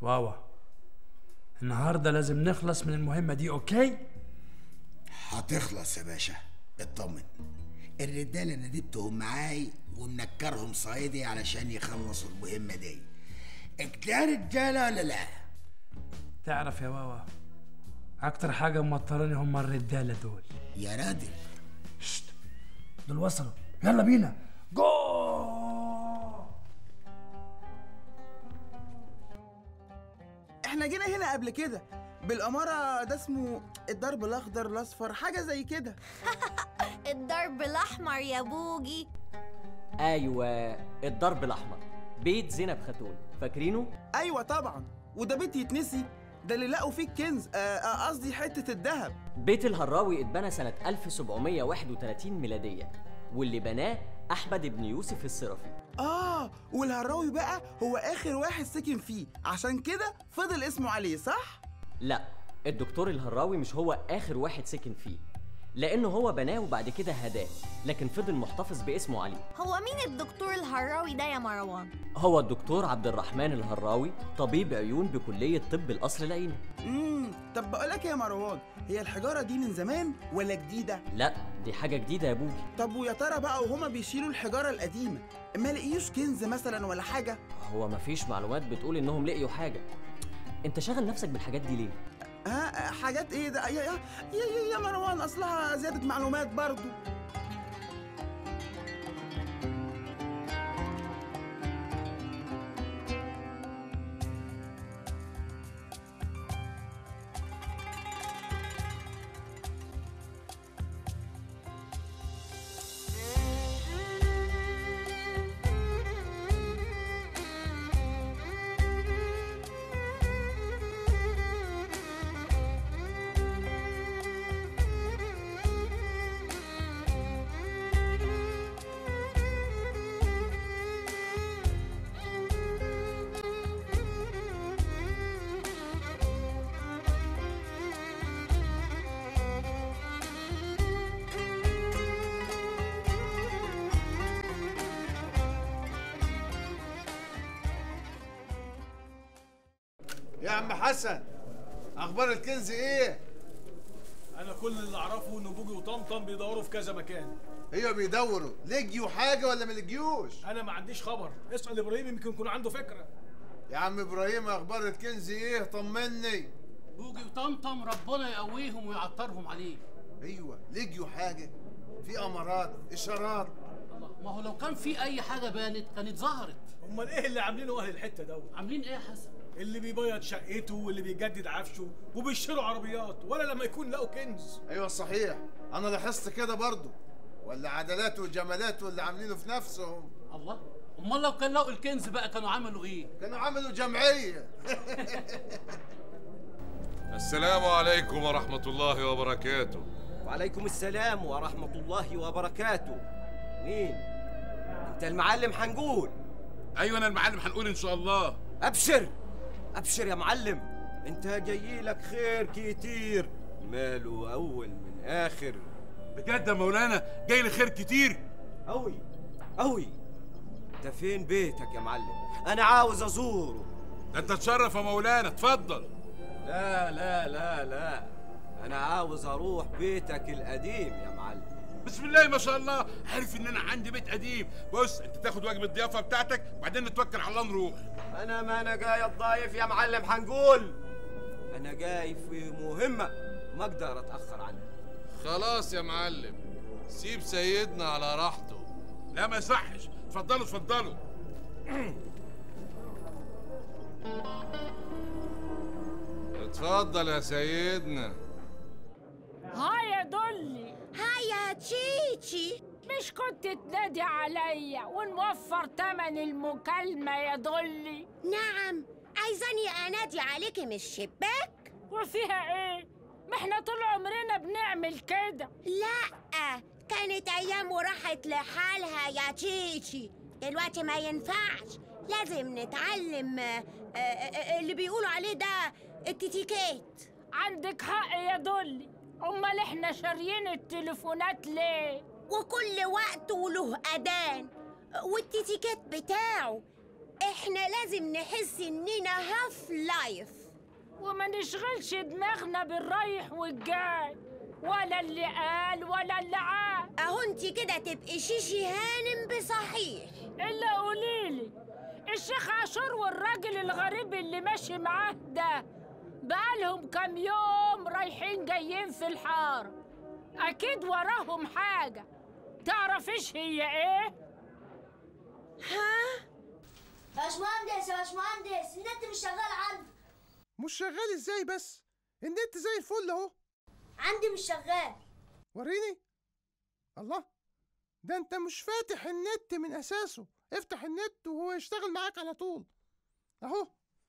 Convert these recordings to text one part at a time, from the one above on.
واوا النهارده لازم نخلص من المهمة دي اوكي هتخلص يا باشا اطمن الرجاله ندبتهم معاي ومنكرهم صعيدي علشان يخلصوا المهمه دي اكده رجاله ولا لا تعرف يا واوا اكتر حاجة موتراني هم الرجالة دول يا راجل شت دول وصلوا يلا بينا جو احنا جينا هنا قبل كده بالأمارة ده اسمه الدرب الأخضر الأصفر حاجة زي كده الضرب الأحمر يا بوجي ايوه الضرب الاحمر بيت زينب خاتون فاكرينه أيوة طبعا وده بيت يتنسي ده اللي لقوا فيه الكنز آه، آه، قصدي حتة الذهب بيت الهراوي اتبنى سنة 1731 ميلادية واللي بناه أحمد بن يوسف الصرفي آه والهراوي بقى هو آخر واحد سكن فيه عشان كده فضل اسمه عليه صح؟ لا الدكتور الهراوي مش هو آخر واحد سكن فيه لأنه هو بناه وبعد كده هداه لكن فضل محتفظ باسمه عليه هو مين الدكتور الهراوي ده يا مروان؟ هو الدكتور عبد الرحمن الهراوي طبيب عيون بكلية طب القصر العيني امم طب بقولك يا مروان هي الحجارة دي من زمان ولا جديدة؟ لا دي حاجة جديدة يا بوجي طب ويا ترى بقى وهما بيشيلوا الحجارة القديمة ما لقيوش كنز مثلا ولا حاجة؟ هو مفيش معلومات بتقول إنهم لقيوا حاجة انت شاغل نفسك بالحاجات دي ليه؟ ها حاجات ايه ده يا يا يا, يا مروان اصلها زيادة معلومات برضو يا عم حسن اخبار الكنز ايه انا كل اللي اعرفه ان بوجي وطمطم بيدوروا في كذا مكان هي بيدوروا لجيوا حاجه ولا ما لجيوش انا ما عنديش خبر اسال ابراهيم يمكن يكون عنده فكره يا عم ابراهيم اخبار الكنز ايه طمني بوجي وطمطم ربنا يقويهم ويعطرهم عليه ايوه لجيوا حاجه في امارات اشارات الله ما هو لو كان في اي حاجه بانت كانت ظهرت امال ايه اللي عاملينه اهل الحته دوت عاملين ايه يا حسن اللي بيبيض شقته واللي بيجدد عفشه وبيشتروا عربيات ولا لما يكون لقوا كنز ايوه صحيح انا لاحظت كده برضو ولا عدلاته وجمالاته اللي عاملينه في نفسهم الله امال لو كان لقوا الكنز بقى كانوا عملوا ايه كانوا عملوا جمعيه السلام عليكم ورحمة الله وبركاته وعليكم السلام ورحمة الله وبركاته مين؟ أنت المعلم حنقول أيوة أنا المعلم هنقول إن شاء الله أبشر أبشر يا معلم أنت جاي لك خير كتير ماله أول من آخر بجد يا مولانا جاي لي خير كتير أوي أوي أنت فين بيتك يا معلم؟ أنا عاوز أزوره ده أنت تشرف يا مولانا اتفضل لا لا لا لا أنا عاوز أروح بيتك القديم يا معلم بسم الله ما شاء الله عارف ان انا عندي بيت قديم بص انت تاخد واجب الضيافه بتاعتك وبعدين نتوكل على الله نروح أنا ما أنا جاي الضايف يا معلم حنقول أنا جاي في مهمة ما أقدر أتأخر عنها خلاص يا معلم سيب سيدنا على راحته لا ما يصحش اتفضلوا اتفضلوا اتفضل يا سيدنا هاي يا دولي هاي يا تشيتشي مش كنت تنادي عليا ونوفر تمن المكالمة يا دولي نعم عايزاني انادي عليكي من الشباك وفيها ايه؟ ما احنا طول عمرنا بنعمل كده لا كانت ايام وراحت لحالها يا تشيتشي دلوقتي ما ينفعش لازم نتعلم آه، آه، آه، اللي بيقولوا عليه ده التيتيكيت عندك حق يا دولي امال احنا شاريين التليفونات ليه؟ وكل وقت وله أذان والتيتيكيت بتاعه احنا لازم نحس اننا هاف لايف وما نشغلش دماغنا بالرايح والجاي ولا اللي قال ولا اللي عاد اهو انت كده تبقي شيشي هانم بصحيح الا قوليلي الشيخ عاشور والراجل الغريب اللي ماشي معاه ده بقالهم كام يوم رايحين جايين في الحارة أكيد وراهم حاجة تعرفيش هي إيه؟ ها؟ باشمهندس يا باشمهندس النت مش شغال عندي مش شغال ازاي بس النت زي الفل اهو عندي مش شغال وريني الله ده انت مش فاتح النت من اساسه افتح النت وهو يشتغل معاك على طول اهو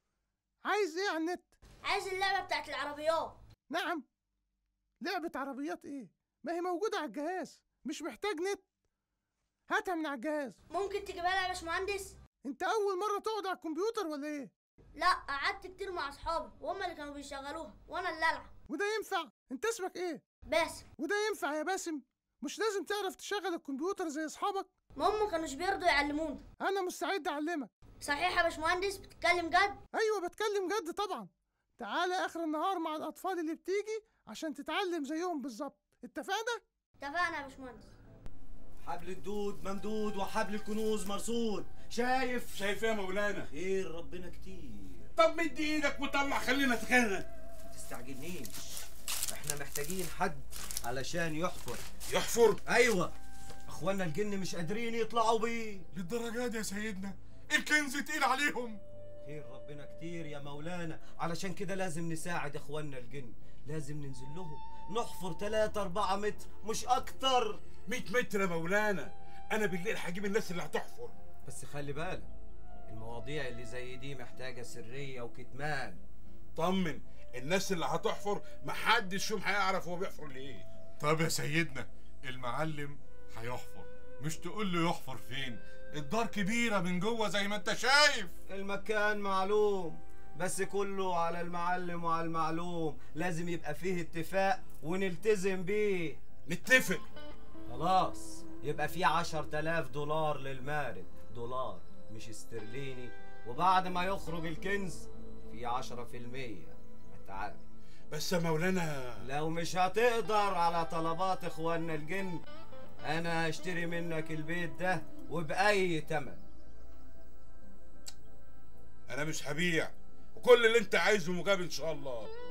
عايز ايه على النت عايز اللعبة بتاعت العربيات نعم لعبة عربيات ايه ما هي موجودة على الجهاز مش محتاج نت هاتها من على الجهاز ممكن تجيبها لي يا باشمهندس انت اول مرة تقعد على الكمبيوتر ولا ايه لا قعدت كتير مع اصحابي وهم اللي كانوا بيشغلوها وانا اللي العب وده ينفع انت اسمك ايه باسم وده ينفع يا باسم مش لازم تعرف تشغل الكمبيوتر زي اصحابك ما هم كانوش بيرضوا يعلمونا انا مستعد اعلمك صحيح يا باشمهندس بتتكلم جد ايوه بتكلم جد طبعا تعالى اخر النهار مع الاطفال اللي بتيجي عشان تتعلم زيهم بالظبط اتفقنا اتفقنا يا باشمهندس حبل الدود ممدود وحبل الكنوز مرصود شايف شايف ايه يا مولانا خير ربنا كتير طب مد ايدك وطلع خلينا نتخانق ما تستعجلنيش احنا محتاجين حد علشان يحفر يحفر ايوه اخوانا الجن مش قادرين يطلعوا بيه للدرجه دي يا سيدنا الكنز تقيل عليهم خير ربنا كتير يا مولانا علشان كده لازم نساعد اخوانا الجن لازم ننزل لهم نحفر 3 4 متر مش اكتر 100 متر يا مولانا انا بالليل هجيب الناس اللي هتحفر بس خلي بالك المواضيع اللي زي دي محتاجة سرية وكتمان طمن الناس اللي هتحفر محدش فيهم هيعرف هو بيحفر ليه طب يا سيدنا المعلم هيحفر مش تقول له يحفر فين الدار كبيرة من جوه زي ما انت شايف المكان معلوم بس كله على المعلم وعلى المعلوم لازم يبقى فيه اتفاق ونلتزم بيه نتفق خلاص يبقى في عشر تلاف دولار للمارد دولار مش استرليني وبعد ما يخرج الكنز في عشرة في المية تعال بس يا مولانا لو مش هتقدر على طلبات اخواننا الجن انا هشتري منك البيت ده وبأي تمن انا مش هبيع وكل اللي انت عايزه مجاب ان شاء الله